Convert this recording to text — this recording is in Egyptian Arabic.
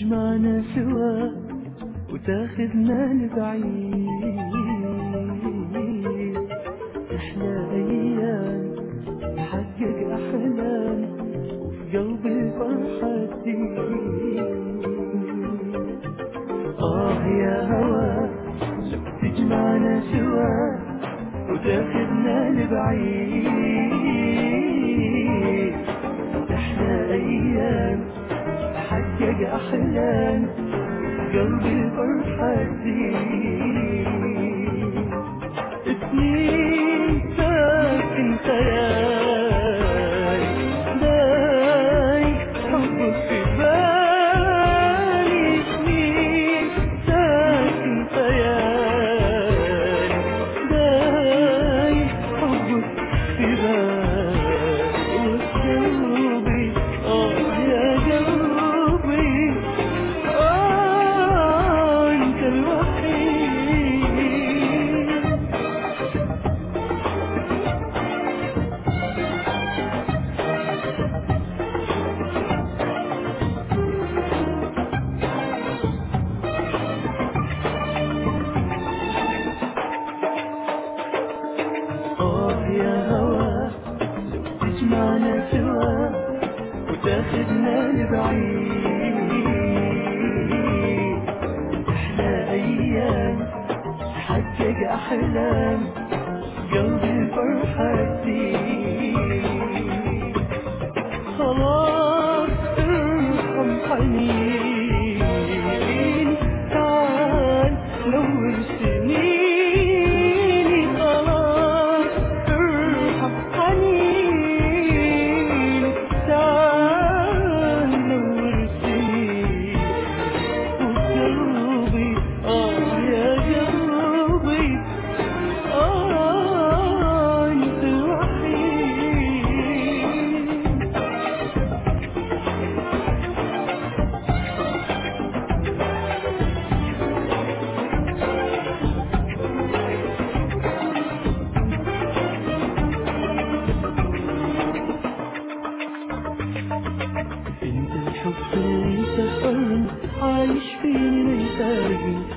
تجمعنا سوا وتاخدنا لبعيد احلى ايام نحقق احلام وفي قلبي الفرحة تزيد اه يا هوا لو تجمعنا سوا وتاخدنا لبعيد احلى ايام حقق احلام قلبي الفرحة تزيد سنين ساكن خيالي داي حبك في بالي سنين ساكن خيالي داي حبك في بالي وقلبي اه يا قلبي آه انت الوحيد آه يا هوا لو تجمعنا سوا وتاخدنا لبعيد احلى ايام حقق احلام قلبي الفرحة تزيد خلاص ارحم حنين تعال نور سنيني خلاص ارحم حنين تعال نور سنيني وقلبي اه يا قلبي اه انت الوحيد انت الحب اللي سفرني عايش فيني ما يفارقني